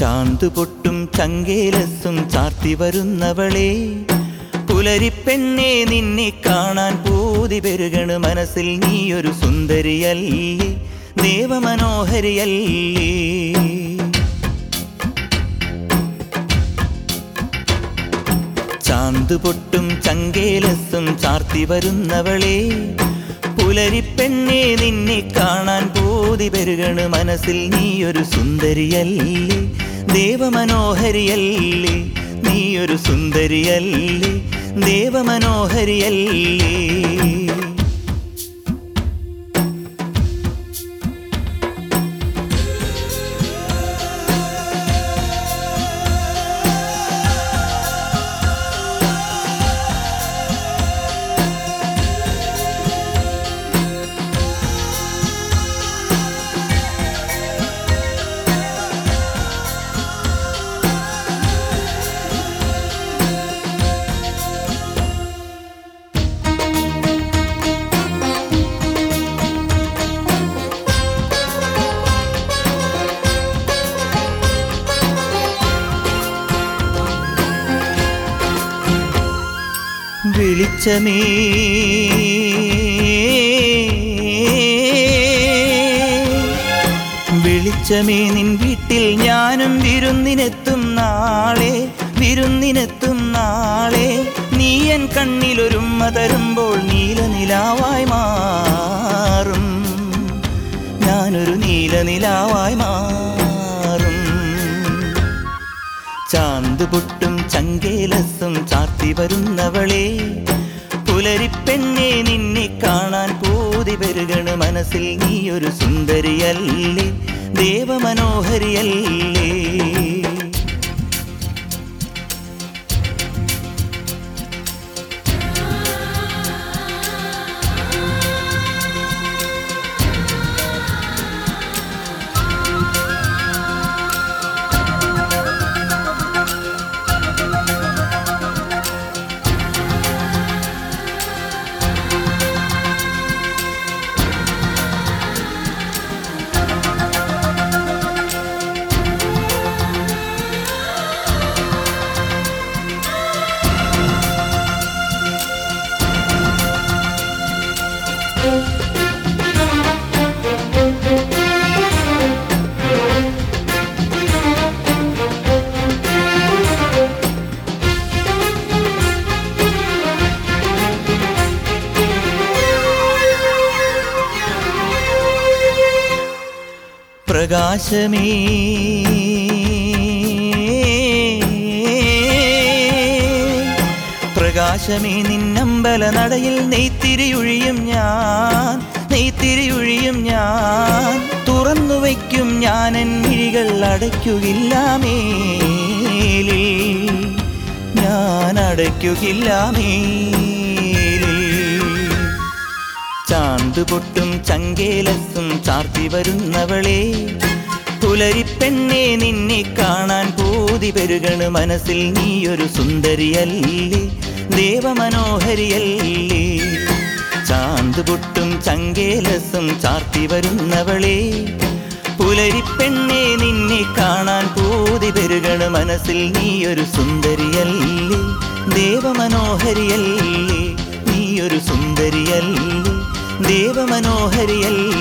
ചാന്തു പൊട്ടും ചങ്കേലസും ചാർത്തി വരുന്നവളെ പുലരിപ്പെണ്ണെ നിന്നെ കാണാൻ പൂതി പെരുകണ് മനസ്സിൽ നീയൊരു സുന്ദരിയല്ലേ ദേവമനോഹരിയല്ലേ ചാന്തു പൊട്ടും ചങ്കേലസും ചാർത്തി വരുന്നവളെ പുലരിപ്പെണ്ണെ നിന്നെ കാണാൻ പൂതി പെരുകണ് മനസ്സിൽ നീയൊരു സുന്ദരിയല്ലേ ദേവമനോഹരിയല്ലേ നീയൊരു സുന്ദരിയല്ലേ ദേവമനോഹരിയല്ലേ വെളിച്ചമേ വെളിച്ചമേ നിൻ വീട്ടിൽ ഞാനും വിരുന്നിനെത്തും നാളെ വിരുന്നിനെത്തും നാളെ നീയൻ കണ്ണിലൊരുമ്മ തരുമ്പോൾ നീലനിലാവായി മാറും ഞാനൊരു നീലനിലാവായി മാറും ചാന്ത് പൊട്ടും ചങ്കേലസും ചാർത്തി വരുന്നവളെ പുലരിപ്പെണ്ണെ നിന്നെ കാണാൻ പൂതി പെരുകണ് മനസ്സിൽ നീയൊരു സുന്ദരിയല്ലേ ദേവമനോഹരിയല്ലേ പ്രകാശമേ പ്രകാശമേ നിന്നമ്പല നടയിൽ നെയ്ത്തിരിയൊഴിയും ഞാൻ നെയ്ത്തിരിയൊഴിയും ഞാൻ തുറന്നു വയ്ക്കും ഞാൻ എൻ മിഴികൾ അടയ്ക്കുകില്ല മേലിൽ ഞാൻ അടയ്ക്കുകില്ല മേലിൽ ചാന്ത് പൊട്ടും ചങ്കേലസും ചാർത്തി വരുന്നവളെ പുലരിപ്പെണ്ണെ നിന്നെ കാണാൻ പൂതി പെരുകണ് മനസ്സിൽ നീയൊരു സുന്ദരിയല്ലേ ദേവമനോഹരിയല്ലേ ചാന്ത് പൊട്ടും ചങ്കേലസും ചാർത്തി വരുന്നവളെ പുലരിപ്പെണ്ണെ നിന്നെ കാണാൻ പൂതി പെരുകണ് മനസ്സിൽ നീയൊരു സുന്ദരിയല്ലേ ദേവമനോഹരിയല്ലേ നീയൊരു സുന്ദരിയല്ലേ ദേവമനോഹരിയല്ലേ